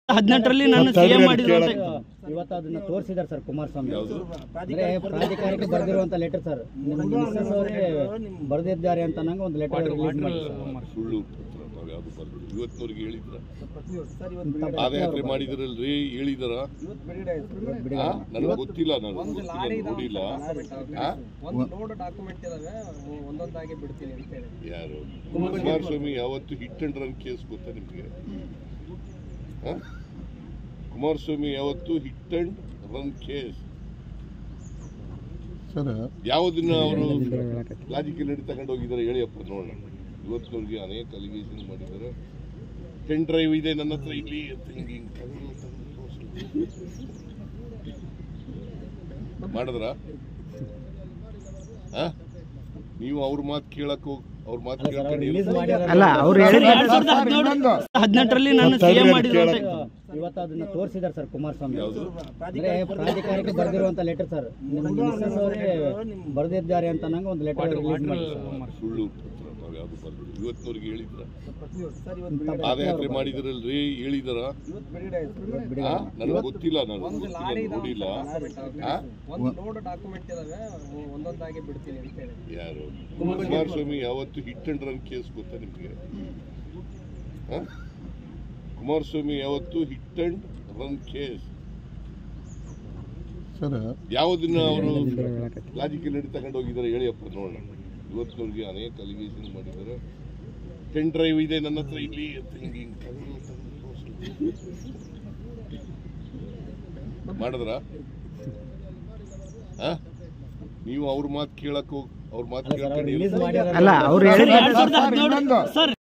ಹದಿನೆಂಟರಲ್ಲಿ ನಾನು ಸಿಎಂ ಮಾಡಿದ್ರು ಅಂತ ಇವತ್ತು ಅದನ್ನ ತೋರಿಸಿದಾರೆ ಸರ್ ಕುಮಾರಸ್ವಾಮಿ ಅಂದ್ರೆ ಪ್ರಾಧಿಕಾರಕ್ಕೆ ಬರೆದಿರುವಂತ ಲೆಟರ್ ಸರ್ ನಿಮ್ಗೆ ಮಿಸ್ಸಸ್ ಅವರೇ ಬರೆದಿದ್ದಾರೆ ಅಂತ ನಂಗೆ ಒಂದು ಲೆಟರ್ ರಿಲೀಸ್ ಮಾಡಿ ಸುಳ್ಳು ಪತ್ರ ನಾವು ಯಾವುದು ಬರ್ದಿಲ್ಲ ಇವತ್ತಿನವ್ರಿಗೆ ಹೇಳಿದ್ರ ಪಾದಯಾತ್ರೆ ಮಾಡಿದ್ರಲ್ರಿ ಹೇಳಿದಾರ ನನಗೆ ಗೊತ್ತಿಲ್ಲ ನಾನು ಗೊತ್ತಿಲ್ಲ ನೋಡಿಲ್ಲ ಆ? ಒಂದು ಲೋಡ್ ಡಾಕ್ಯುಮೆಂಟ್ ಇದಾವೆ ಒಂದೊಂದಾಗಿ ಬಿಡ್ತೀನಿ ಅಂತ ಹೇಳಿ ಯಾರು ಕುಮಾರಸ್ವಾಮಿ ಯಾವತ್ತು ಹಿಟ್ ಅಂಡ್ ರನ್ ಕೇಸ್ ಗೊತ್ತಾ ನಿಮಗೆ ಆ? ಕುಮಾರಸ್ವಾಮಿ ಯಾವತ್ತು hit and run case sir ಯಾವುದನ್ನ ಅವರು ಲಾಜಿಕಲ್ ನಡಿ ತಗೊಂಡು ಹೋಗಿದ್ದಾರೆ ಹೇಳಿಯಪ್ಪ ನೋಡೋಣ ಇವತ್ತಿನವ್ರಿಗೆ ಅನೇಕ ಅಲಿಗೇಷನ್ ಮಾಡಿದ್ದಾರೆ ಪೆನ್ ಡ್ರೈವ್ ಇದೆ ನನ್ನ ಹತ್ರ ಇಲ್ಲಿ ಅಂತ ಹಿಂಗೆ ಹಿಂಗೆ ತೆಗ್ದು ತೆಗ್ದು ತೋರ್ಸಿದ್ರು. ಮಾಡಿದ್ರ ಆ? ನೀವು ಅವ್ರ ಮಾತು ಕೇಳಕ್ ಹೋಗ್ ಅವ್ರ ಮಾತು ಕೇಳ್ಕೊಂಡು ರಿಲೀಸ್ ಏನು- ಮಾಡ್ಯಾರ ಅಲ್ಲ ಅವ್ರು ಎರಡ್ ಸಾವಿರದ ಹದಿನೇಳು ಹದಿನೆಂಟರಲ್ಲಿ ನಾನು ಸಿಎಂ ಮಾಡಿದ್ರು ಅಂತ ಇವತ್ತು ಅದನ್ನ ತೋರಿಸಿದಾರೆ ಸರ್ ಕುಮಾರಸ್ವಾಮಿ ಯಾವುದು ಅಂದ್ರೆ ಪ್ರಾಧಿಕಾರಕ್ಕೆ ಬರೆದಿರುವಂತ ಲೆಟರ್ ಸರ್ ನಿಮ್ಗೆ ಮಿಸ್ಸಸ್ ಅವರೇ ಬರೆದಿದ್ದಾರೆ ಅಂತ ನಂಗೆ ಒಂದು ಲೆಟರ್ ರಿಲೀಸ್ ಮಾಡಿ ಸುಳ್ಳು ಪತ್ರ ನಾವು ಯಾವುದು ಬರ್ದಿಲ್ಲ ಇವತ್ತಿನವ್ರಿಗೆ ಹೇಳಿದ್ರ ಸರ್ ಇವತ್ತು ಪಾದಯಾತ್ರೆ ಮಾಡಿದ್ರಲ್ರಿ ಹೇಳಿದಾರ ಆ? ನನಗೆ ಗೊತ್ತಿಲ್ಲ ನಾನು ಗೊತ್ತಿಲ್ಲ ನೋಡಿಲ್ಲ ಆ? ಒಂದು ಲೋಡ್ ಡಾಕ್ಯುಮೆಂಟ್ ಇದಾವೆ ಒಂದೊಂದಾಗಿ ಬಿಡ್ತೀನಿ ಅಂತ ಹೇಳಿ ಯಾರು ಕುಮಾರಸ್ವಾಮಿ ಯಾವತ್ತು ಹಿಟ್ ಅಂಡ್ ರನ್ ಕೇಸ್ ಗೊತ್ತಾ ನಿಮಗೆ ಆ? ಕುಮಾರಸ್ವಾಮಿ ಯಾವತ್ತು hit and run case sir ಯಾವುದನ್ನ ಅವರು ಲಾಜಿಕಲ್ ನಡಿ ತಗೊಂಡು ಹೋಗಿದ್ದಾರೆ ಹೇಳಿಯಪ್ಪ ನೋಡೋಣ ಇವತ್ತಿನವ್ರಿಗೆ ಅನೇಕ ಅಲಿಗೇಷನ್ ಮಾಡಿದ್ದಾರೆ ಪೆನ್ ಡ್ರೈವ್ ಇದೆ ನನ್ನ ಹತ್ರ ಇಲ್ಲಿ ಅಂತ ಹಿಂಗೆ ಹಿಂಗೆ ತೆಗ್ದು ತೆಗ್ದು ತೋರ್ಸಿದ್ರು. ಮಾಡಿದ್ರ ಆ? ನೀವು ಅವ್ರ ಮಾತು ಕೇಳಕ್ ಹೋಗ್ ಅವ್ರ ಮಾತು ಕೇಳ್ಕೊಂಡು ಏನು- ರಿಲೀಸ್ ಮಾಡ್ಯಾರ ಅಲ್ಲ ಅವ್ರು ಎರಡ್ ಸಾವಿರದ ಹದಿನೇಳು ಸರ್